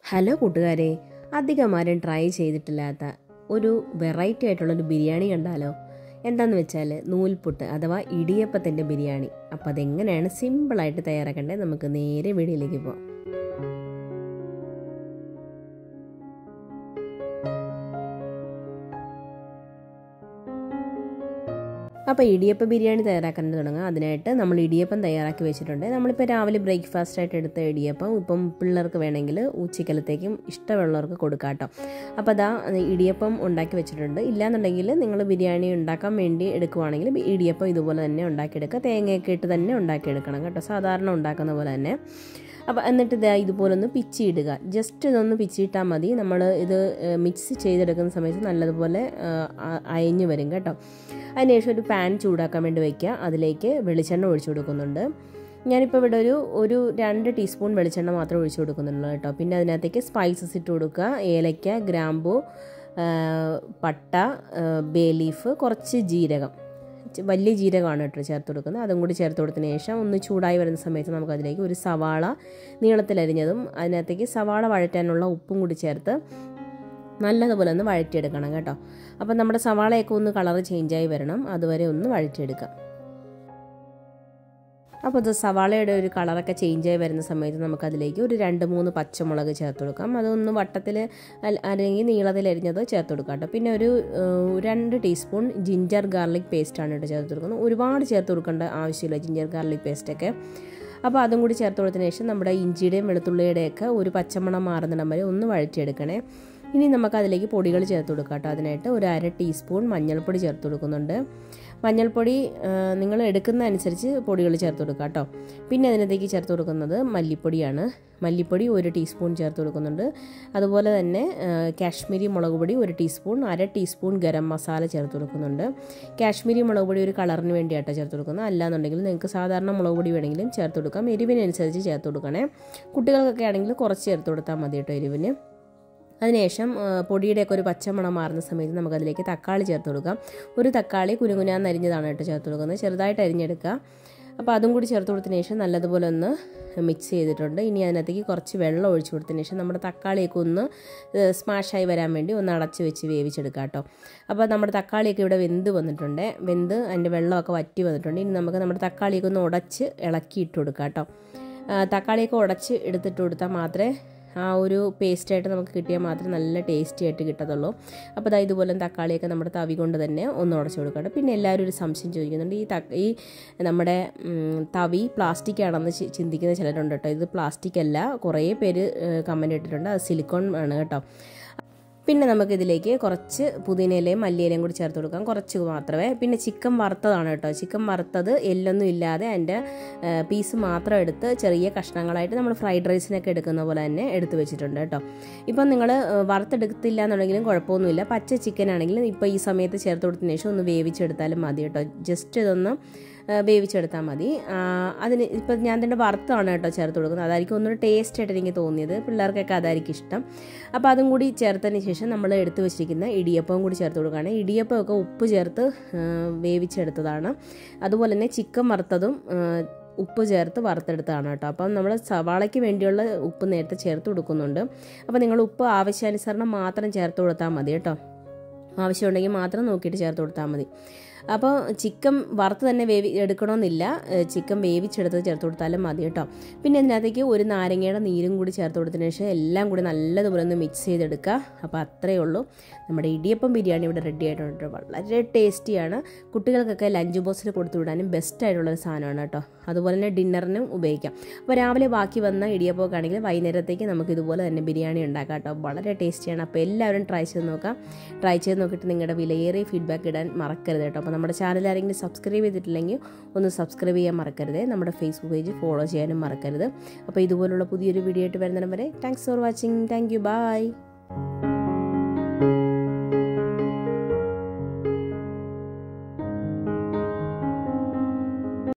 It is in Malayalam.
ഹലോ കൂട്ടുകാരെ അധികം ആരും ട്രൈ ചെയ്തിട്ടില്ലാത്ത ഒരു വെറൈറ്റി ആയിട്ടുള്ളൊരു ബിരിയാണി കണ്ടാലോ എന്താന്ന് വെച്ചാൽ നൂൽപുട്ട് അഥവാ ഇടിയപ്പത്തിൻ്റെ ബിരിയാണി അപ്പോൾ അതെങ്ങനെയാണ് സിമ്പിളായിട്ട് തയ്യാറാക്കേണ്ടത് നമുക്ക് നേരെ വീഡിയോയിലേക്ക് പോകാം അപ്പോൾ ഇടിയപ്പം ബിരിയാണി തയ്യാറാക്കാൻ തുടങ്ങാം അതിനായിട്ട് നമ്മൾ ഇടിയപ്പം തയ്യാറാക്കി വെച്ചിട്ടുണ്ട് നമ്മളിപ്പോൾ രാവിലെ ബ്രേക്ക്ഫാസ്റ്റ് ആയിട്ട് എടുത്ത ഇടിയപ്പം ഇപ്പം പിള്ളേർക്ക് വേണമെങ്കിൽ ഉച്ചക്കലത്തേക്കും ഇഷ്ടമുള്ളവർക്ക് കൊടുക്കാം കേട്ടോ അപ്പോൾ അതാ ഇടിയപ്പം ഉണ്ടാക്കി വെച്ചിട്ടുണ്ട് ഇല്ലാന്നുണ്ടെങ്കിൽ നിങ്ങൾ ബിരിയാണി ഉണ്ടാക്കാൻ വേണ്ടി എടുക്കുവാണെങ്കിൽ ഇടിയപ്പം ഇതുപോലെ തന്നെ ഉണ്ടാക്കിയെടുക്കുക തേങ്ങയൊക്കെ ഇട്ട് തന്നെ ഉണ്ടാക്കിയെടുക്കണം കേട്ടോ സാധാരണ ഉണ്ടാക്കുന്ന പോലെ തന്നെ അപ്പോൾ എന്നിട്ട് ഇതാ ഇതുപോലെ ഒന്ന് പിച്ചിയിടുക ജസ്റ്റ് ഇതൊന്ന് പിച്ചിയിട്ടാൽ മതി നമ്മൾ ഇത് മിക്സ് ചെയ്തെടുക്കുന്ന സമയത്ത് നല്ലതുപോലെ അയഞ്ഞു വരും കേട്ടോ അതിനുശേഷം ഒരു പാൻ ചൂടാക്കാൻ വേണ്ടി വയ്ക്കുക അതിലേക്ക് വെളിച്ചെണ്ണ ഒഴിച്ചു കൊടുക്കുന്നുണ്ട് ഞാനിപ്പോൾ ഇവിടെ ഒരു ഒരു രണ്ട് ടീസ്പൂൺ വെളിച്ചെണ്ണ മാത്രം ഒഴിച്ചു കൊടുക്കുന്നുള്ളൂ കേട്ടോ പിന്നെ അതിനകത്തേക്ക് സ്പൈസസ് ഇട്ട് കൊടുക്കുക ഏലക്ക ഗ്രാമ്പു പട്ട ബേ ലീഫ് കുറച്ച് ജീരകം വലിയ ജീരകമാണ് കേട്ടോ ചേർത്ത് കൊടുക്കുന്നത് അതും കൂടി ചേർത്ത് കൊടുത്തതിന് ശേഷം ഒന്ന് ചൂടായി വരുന്ന സമയത്ത് നമുക്ക് അതിലേക്ക് ഒരു സവാള നീളത്തിലരിഞ്ഞതും അതിനകത്തേക്ക് സവാള വഴറ്റാനുള്ള ഉപ്പും കൂടി ചേർത്ത് നല്ലതുപോലെ ഒന്ന് വഴറ്റിയെടുക്കണം കേട്ടോ അപ്പം നമ്മുടെ സവാളയൊക്കെ ഒന്ന് കളർ ചേഞ്ചായി വരണം അതുവരെ ഒന്ന് വഴറ്റിയെടുക്കാം അപ്പോൾ ഇത് സവാളയുടെ ഒരു കളറൊക്കെ ചേഞ്ചായി വരുന്ന സമയത്ത് നമുക്കതിലേക്ക് ഒരു രണ്ട് മൂന്ന് പച്ചമുളക് ചേർത്ത് കൊടുക്കാം അതൊന്ന് വട്ടത്തിൽ അല്ലെങ്കിൽ നീളത്തിൽ എരിഞ്ഞത് ചേർത്ത് കൊടുക്കാം കേട്ടോ പിന്നെ ഒരു രണ്ട് ടീസ്പൂൺ ജിഞ്ചർ ഗാർലിക് പേസ്റ്റാണ് കേട്ടോ ചേർത്ത് കൊടുക്കുന്നത് ഒരുപാട് ചേർത്ത് കൊടുക്കേണ്ട ആവശ്യമില്ല ജിഞ്ചർ ഗാർലിക് പേസ്റ്റൊക്കെ അപ്പോൾ അതും കൂടി ചേർത്ത് കൊടുത്തതിന് ശേഷം നമ്മുടെ ഇഞ്ചിയുടെയും വെളുത്തുള്ളിയുടെയൊക്കെ ഒരു പച്ചമണം മാറുന്നിടം വരെ ഒന്ന് വഴറ്റിയെടുക്കണേ ഇനി നമുക്ക് അതിലേക്ക് പൊടികൾ ചേർത്ത് കൊടുക്കാം കേട്ടോ അതിനായിട്ട് ഒരു അര ടീസ്പൂൺ മഞ്ഞൾപ്പൊടി ചേർത്ത് കൊടുക്കുന്നുണ്ട് മഞ്ഞൾപ്പൊടി നിങ്ങൾ എടുക്കുന്ന അനുസരിച്ച് പൊടികൾ ചേർത്ത് കൊടുക്കുക കേട്ടോ പിന്നെ അതിനകത്തേക്ക് ചേർത്ത് കൊടുക്കുന്നത് മല്ലിപ്പൊടിയാണ് മല്ലിപ്പൊടി ഒരു ടീസ്പൂൺ ചേർത്ത് കൊടുക്കുന്നുണ്ട് അതുപോലെ തന്നെ കാശ്മീരി മുളക് പൊടി ഒരു ടീസ്പൂൺ അര ടീസ്പൂൺ ഗരം മസാല ചേർത്ത് കൊടുക്കുന്നുണ്ട് കാശ്മീരി മുളക് പൊടി ഒരു കളറിന് വേണ്ടിയിട്ടാണ് ചേർത്ത് കൊടുക്കുന്നത് അല്ലാന്നുണ്ടെങ്കിൽ നിങ്ങൾക്ക് സാധാരണ മുളക് പൊടി വേണമെങ്കിലും ചേർത്ത് കൊടുക്കാം എരിവിനനുസരിച്ച് ചേർത്ത് കൊടുക്കണേ കുട്ടികൾക്കൊക്കെ ആണെങ്കിൽ കുറച്ച് ചേർത്ത് കൊടുത്താൽ മതി കേട്ടോ എരിവിന് അതിനുശേഷം പൊടിയുടെയൊക്കെ ഒരു പച്ചമണം മാറുന്ന സമയത്ത് നമുക്കതിലേക്ക് തക്കാളി ചേർത്ത് കൊടുക്കാം ഒരു തക്കാളി കുനുകുനാന്ന് അരിഞ്ഞതാണ് കേട്ടോ ചേർത്ത് കൊടുക്കുന്നത് ചെറുതായിട്ട് അരിഞ്ഞെടുക്കുക അപ്പോൾ അതും കൂടി ചേർത്ത് കൊടുത്തതിന് ശേഷം നല്ലതുപോലെ ഒന്ന് മിക്സ് ചെയ്തിട്ടുണ്ട് ഇനി അതിനകത്തേക്ക് കുറച്ച് വെള്ളം ഒഴിച്ചു കൊടുത്തതിന് ശേഷം നമ്മുടെ തക്കാളിയൊക്കെ ഒന്ന് സ്മാഷായി വരാൻ വേണ്ടി ഒന്ന് അടച്ച് വെച്ച് വേവിച്ചെടുക്കുക കേട്ടോ അപ്പോൾ നമ്മുടെ തക്കാളിയൊക്കെ ഇവിടെ വെന്ത് വന്നിട്ടുണ്ട് വെന്ത് അതിൻ്റെ വെള്ളമൊക്കെ വറ്റി വന്നിട്ടുണ്ട് ഇനി നമുക്ക് നമ്മുടെ തക്കാളിയൊക്കെ ഒന്ന് ഉടച്ച് ഇളക്കി ഇട്ട് കൊടുക്കാം കേട്ടോ തക്കാളിയൊക്കെ ഉടച്ച് എടുത്തിട്ട് കൊടുത്താൽ മാത്രമേ ആ ഒരു പേസ്റ്റായിട്ട് നമുക്ക് കിട്ടിയാൽ മാത്രമേ നല്ല ടേസ്റ്റി ആയിട്ട് കിട്ടത്തുള്ളൂ അപ്പോൾ അതായത് ഇതുപോലെ തക്കാളിയൊക്കെ നമ്മുടെ തവി കൊണ്ട് തന്നെ ഒന്ന് ഉടച്ചു കൊടുക്കണം പിന്നെ എല്ലാവരും ഒരു സംശയം ചോദിക്കുന്നുണ്ട് ഈ ത ഈ നമ്മുടെ തവി പ്ലാസ്റ്റിക് ആണെന്ന് ചിന്തിക്കുന്ന ചിലരുണ്ട് കേട്ടോ ഇത് പ്ലാസ്റ്റിക് അല്ല കുറേ പേര് കമൻറ്റ് ഇട്ടിട്ടുണ്ട് അത് സിലിക്കോൺ ആണ് കേട്ടോ പിന്നെ നമുക്കിതിലേക്ക് കുറച്ച് പുതിനയിലയും മല്ലിയിലയും കൂടി ചേർത്ത് കൊടുക്കാം കുറച്ച് മാത്രമേ പിന്നെ ചിക്കൻ വറുത്തതാണ് കേട്ടോ ചിക്കൻ വറുത്തത് എല്ലൊന്നും ഇല്ലാതെ അതിൻ്റെ പീസ് മാത്രം എടുത്ത് ചെറിയ കഷ്ണങ്ങളായിട്ട് നമ്മൾ ഫ്രൈഡ് റൈസിനൊക്കെ എടുക്കുന്ന പോലെ തന്നെ എടുത്ത് വെച്ചിട്ടുണ്ട് കേട്ടോ ഇപ്പം നിങ്ങൾ വറുത്തെടുത്തില്ല എന്നുണ്ടെങ്കിലും കുഴപ്പമൊന്നുമില്ല പച്ച ചിക്കൻ ആണെങ്കിലും ഇപ്പോൾ ഈ സമയത്ത് ചേർത്ത് കൊടുത്തതിന് ശേഷം ഒന്ന് വേവിച്ചെടുത്താലും മതി കേട്ടോ ജസ്റ്റ് ഇതൊന്ന് വേവിച്ചെടുത്താൽ മതി അതിന് ഇപ്പം ഞാൻ തന്നെ വറുത്താണ് കേട്ടോ ചേർത്ത് കൊടുക്കുന്നത് അതായിരിക്കും ഒന്നുകൂടി ടേസ്റ്റ് ആയിട്ട് എനിക്ക് തോന്നിയത് പിള്ളേർക്കൊക്കെ അതായിരിക്കും ഇഷ്ടം അപ്പോൾ അതും കൂടി ചേർത്തതിന് ശേഷം നമ്മൾ എടുത്ത് വെച്ചിരിക്കുന്ന ഇടിയപ്പവും കൂടി ചേർത്ത് കൊടുക്കുകയാണ് ഇടിയപ്പമൊക്കെ ഉപ്പ് ചേർത്ത് വേവിച്ചെടുത്തതാണ് അതുപോലെ തന്നെ ചിക്കൻ വറുത്തതും ഉപ്പ് ചേർത്ത് വറുത്തെടുത്തതാണ് കേട്ടോ അപ്പം നമ്മൾ സവാളയ്ക്ക് വേണ്ടിയുള്ള ഉപ്പ് നേരത്തെ ചേർത്ത് കൊടുക്കുന്നുണ്ട് അപ്പോൾ നിങ്ങൾ ഉപ്പ് ആവശ്യാനുസരണം മാത്രം ചേർത്ത് കൊടുത്താൽ മതി കേട്ടോ ആവശ്യമുണ്ടെങ്കിൽ മാത്രം നോക്കിയിട്ട് ചേർത്ത് കൊടുത്താൽ മതി അപ്പോൾ ചിക്കൻ വറുത്ത് തന്നെ വേവി എടുക്കണമെന്നില്ല ചിക്കൻ വേവിച്ചെടുത്ത് ചേർത്ത് കൊടുത്താലും മതി കേട്ടോ പിന്നെ ഇതിനകത്തേക്ക് ഒരു നാരങ്ങയുടെ നീരും കൂടി ചേർത്ത് കൊടുത്തതിന് ശേഷം എല്ലാം കൂടി നല്ലതുപോലെ ഒന്ന് മിക്സ് ചെയ്തെടുക്കുക അപ്പോൾ അത്രയേ ഉള്ളൂ നമ്മുടെ ഇടിയപ്പം ബിരിയാണി ഇവിടെ റെഡി ആയിട്ടുണ്ട് വളരെ ടേസ്റ്റിയാണ് കുട്ടികൾക്കൊക്കെ ലഞ്ച് ബോക്സിൽ കൊടുത്തു വിടാനും ബെസ്റ്റ് ആയിട്ടുള്ളൊരു സാധനമാണ് കേട്ടോ അതുപോലെ തന്നെ ഡിന്നറിനും ഉപയോഗിക്കാം അപ്പോൾ രാവിലെ ബാക്കി വന്ന ഇടിയപ്പമൊക്കെ ആണെങ്കിൽ വൈകുന്നേരത്തേക്ക് നമുക്ക് ഇതുപോലെ തന്നെ ബിരിയാണി ഉണ്ടാക്കാം കേട്ടോ വളരെ ടേസ്റ്റിയാണ് അപ്പോൾ എല്ലാവരും ട്രൈ ചെയ്ത് നോക്കാം ട്രൈ ചെയ്ത് നോക്കിയിട്ട് നിങ്ങളുടെ വിലയേറിയ ഫീഡ്ബാക്ക് ഇടാൻ മറക്കരുത് കേട്ടോ അപ്പോൾ നമ്മുടെ ചാനൽ ആരെങ്കിലും സബ്സ്ക്രൈബ് ചെയ്തിട്ടില്ലെങ്കിൽ ഒന്ന് സബ്സ്ക്രൈബ് ചെയ്യാൻ മറക്കരുത് നമ്മുടെ ഫേസ്ബുക്ക് പേജ് ഫോളോ ചെയ്യാനും മറക്കരുത് അപ്പോൾ ഇതുപോലുള്ള പുതിയൊരു വീഡിയോ ആയിട്ട് വരുന്നിടം വരെ thanks for watching thank you by